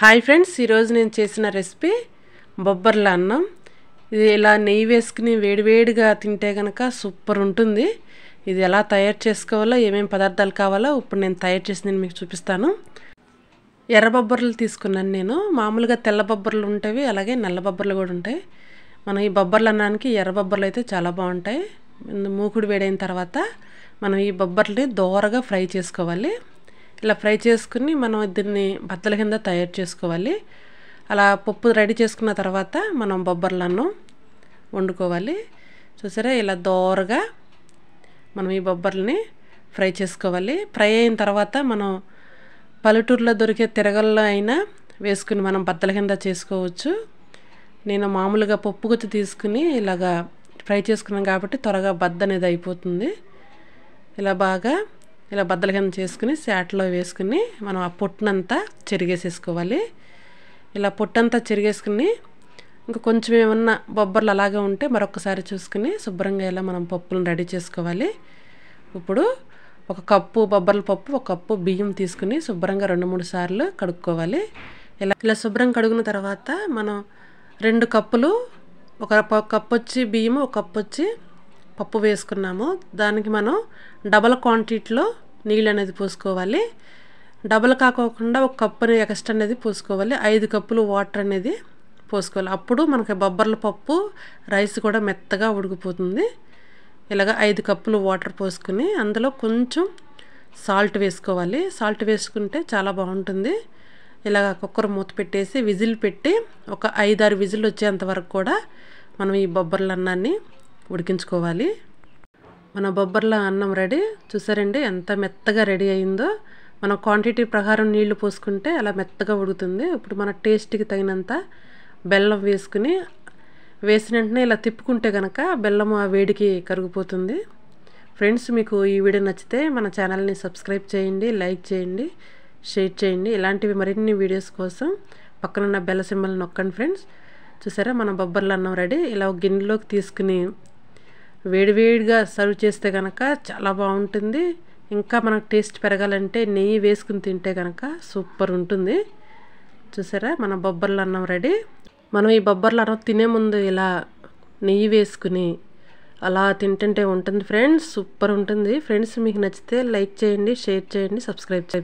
hi friends ఈరోజు నేను చేసిన రెసిపీ బొబ్బర్ల అన్నం ఇది ఇలా నెయ్యి వేసుకుని వేడివేడిగా తింటే కనుక సూపర్ ఉంటుంది ఇది ఎలా తయారు చేసుకోవాలో ఏమేమి పదార్థాలు కావాలో ఇప్పుడు నేను తయారు చేసి నేను మీకు చూపిస్తాను ఎర్ర బొబ్బర్లు తీసుకున్నాను నేను మామూలుగా తెల్ల బొబ్బర్లు ఉంటాయి అలాగే నల్ల బొబ్బర్లు కూడా ఉంటాయి మనం ఈ బొబ్బర్లు అన్నానికి ఎర్ర బొబ్బర్లు అయితే చాలా బాగుంటాయి మూకుడు వేడైన తర్వాత మనం ఈ బొబ్బర్లని దోరగా ఫ్రై చేసుకోవాలి ఇలా ఫ్రై చేసుకుని మనం దీన్ని బత్తల కింద తయారు చేసుకోవాలి అలా పప్పు రెడీ చేసుకున్న తర్వాత మనం బొబ్బర్లను వండుకోవాలి చూసారా ఇలా దోరగా మనం ఈ బొబ్బర్లని ఫ్రై చేసుకోవాలి ఫ్రై అయిన తర్వాత మనం పల్లెటూరులో దొరికే తిరగల్లో అయినా వేసుకుని మనం బద్దల కింద చేసుకోవచ్చు నేను మామూలుగా పప్పు గుత్తి తీసుకుని ఇలాగా ఫ్రై చేసుకున్నాను కాబట్టి త్వరగా బద్ద అనేది అయిపోతుంది ఇలా బాగా ఇలా బద్దల కింద చేసుకుని శాట్లో వేసుకుని మనం ఆ పొట్టునంతా చెరిగేసేసుకోవాలి ఇలా పొట్టంతా చెరిగేసుకుని ఇంకా కొంచెం ఏమన్నా బొబ్బర్లు అలాగే ఉంటే మరొకసారి చూసుకుని శుభ్రంగా ఇలా మనం పప్పులను రెడీ చేసుకోవాలి ఇప్పుడు ఒక కప్పు బొబ్బర్ల పప్పు ఒక కప్పు బియ్యం తీసుకుని శుభ్రంగా రెండు మూడు సార్లు కడుక్కోవాలి ఇలా ఇలా శుభ్రం కడుగున తర్వాత మనం రెండు కప్పులు ఒక కప్పు వచ్చి బియ్యం ఒక కప్పు వచ్చి పప్పు వేసుకున్నాము దానికి మనం డబల్ క్వాంటిటీలో నీళ్ళు అనేది పోసుకోవాలి డబల్ కాకోకుండా ఒక కప్పు అనేది ఎక్స్ట్రా అనేది పోసుకోవాలి ఐదు కప్పులు వాటర్ అనేది పోసుకోవాలి అప్పుడు మనకి బొబ్బర్ల పప్పు రైస్ కూడా మెత్తగా ఉడికిపోతుంది ఇలాగ ఐదు కప్పులు వాటర్ పోసుకుని అందులో కొంచెం సాల్ట్ వేసుకోవాలి సాల్ట్ వేసుకుంటే చాలా బాగుంటుంది ఇలాగ కుక్కర్ మూత పెట్టేసి విజిల్ పెట్టి ఒక ఐదారు విజిల్ వచ్చేంత వరకు కూడా మనం ఈ బొబ్బర్ల అన్నాన్ని ఉడికించుకోవాలి మన బొబ్బర్ల అన్నం రెడీ చూసారండి ఎంత మెత్తగా రెడీ అయిందో మన క్వాంటిటీ ప్రకారం నీళ్లు పోసుకుంటే అలా మెత్తగా ఉడుకుతుంది ఇప్పుడు మన టేస్ట్కి తగినంత బెల్లం వేసుకుని వేసిన వెంటనే ఇలా తిప్పుకుంటే కనుక బెల్లం ఆ వేడికి కరిగిపోతుంది ఫ్రెండ్స్ మీకు ఈ వీడియో నచ్చితే మన ఛానల్ని సబ్స్క్రైబ్ చేయండి లైక్ చేయండి షేర్ చేయండి ఇలాంటివి మరిన్ని వీడియోస్ కోసం పక్కనున్న బెల్ల సింబల్ నొక్కండి ఫ్రెండ్స్ చూసారా మన బొబ్బర్లు అన్నం రెడీ ఇలా ఒక గిన్నెలోకి తీసుకుని వేడివేడిగా సర్వ్ చేస్తే కనుక చాలా బాగుంటుంది ఇంకా మనకు టేస్ట్ పెరగాలంటే నెయ్యి వేసుకుని తింటే కనుక సూపర్ ఉంటుంది చూసారా మన బొబ్బర్లు అన్నం రెడీ మనం ఈ బొబ్బర్లు అన్నం తినే ముందు ఇలా నెయ్యి వేసుకుని అలా తింటుంటే ఉంటుంది ఫ్రెండ్స్ సూపర్ ఉంటుంది ఫ్రెండ్స్ మీకు నచ్చితే లైక్ చేయండి షేర్ చేయండి సబ్స్క్రైబ్ చేయండి